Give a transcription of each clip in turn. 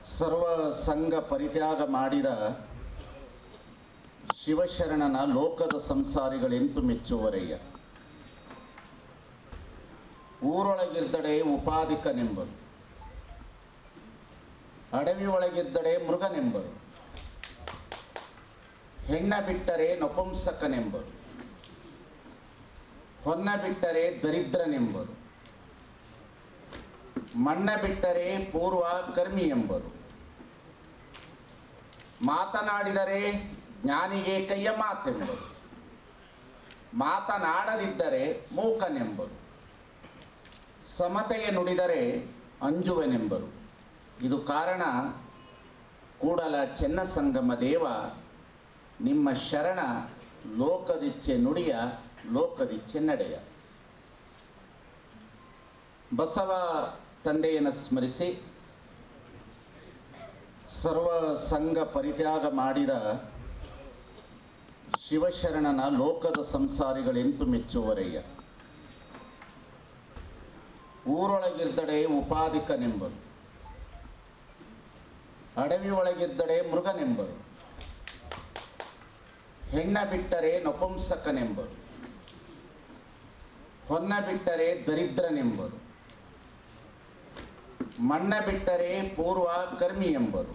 ಸರ್ವ ಸಂಘ ಪರಿತ್ಯಾಗ ಮಾಡಿದ ಶಿವಶರಣನ ಲೋಕದ ಸಂಸಾರಿಗಳೆಂತು ಮೆಚ್ಚುವರಯ್ಯ ಊರೊಳಗಿದ್ದಡೆ ಉಪಾಧಿಕನೆಂಬರು ಅಡವಿ ಒಳಗಿದ್ದಡೆ ಮೃಗನೆಂಬರು ಹೆಣ್ಣ ಬಿಟ್ಟರೆ ನಪುಂಸಕನೆಂಬರು ಹೊನ್ನ ಬಿಟ್ಟರೆ ದರಿದ್ರನೆಂಬರು ಮಣ್ಣ ಬಿಟ್ಟರೆ ಪೂರ್ವ ಕರ್ಮಿ ಎಂಬರು ಮಾತನಾಡಿದರೆ ಜ್ಞಾನಿಗೆ ಕೈಯ ಮಾತೆಂಬರು ಮಾತನಾಡದಿದ್ದರೆ ಮೂಕನೆಂಬರು ಸಮತೆಗೆ ನುಡಿದರೆ ಅಂಜುವನೆಂಬರು ಇದು ಕಾರಣ ಕೂಡಲ ಚೆನ್ನ ಸಂಗಮ ದೇವ ನಿಮ್ಮ ಶರಣ ಲೋಕದಿಚ್ಛೆ ನುಡಿಯ ಲೋಕದಿಚ್ಛೆ ನಡೆಯ ಬಸವ ತಂದೆಯನ್ನು ಸ್ಮರಿಸಿ ಸರ್ವ ಸಂಘ ಪರಿತ್ಯಾಗ ಮಾಡಿದ ಶಿವಶರಣನ ಲೋಕದ ಸಂಸಾರಿಗಳೆಂತು ಮೆಚ್ಚುವರಯ್ಯ ಊರೊಳಗಿದ್ದಡೆ ಉಪಾಧಿಕನೆಂಬರು ಅಡವಿ ಒಳಗಿದ್ದಡೆ ಮೃಗನೆಂಬರು ಹೆಣ್ಣ ಬಿಟ್ಟರೆ ನಪುಂಸಕನೆಂಬರು ಹೊನ್ನ ಬಿಟ್ಟರೆ ದರಿದ್ರನೆಂಬರು ಮಣ್ಣ ಬಿಟ್ಟರೆ ಪೂರ್ವ ಕರ್ಮಿ ಎಂಬರು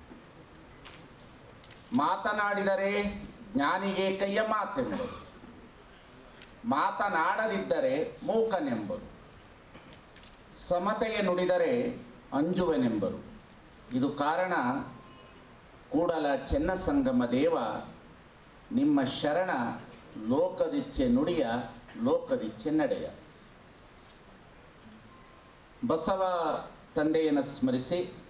ಮಾತನಾಡಿದರೆ ಜ್ಞಾನಿಗೆ ಕೈಯ ಮಾತೆಂಬರು ಮಾತನಾಡದಿದ್ದರೆ ಮೂಕನೆಂಬರು ಸಮತೆಗೆ ನುಡಿದರೆ ಅಂಜುವನೆಂಬರು ಇದು ಕಾರಣ ಕೂಡಲ ಚೆನ್ನ ಸಂಗಮ ದೇವ ನಿಮ್ಮ ಶರಣ ಲೋಕದಿಚ್ಛೆ ನುಡಿಯ ಲೋಕದಿಚ್ಛೆ ನಡೆಯ ಬಸವ ತಂದೆಯನ್ನು ಸ್ಮರಿಸಿ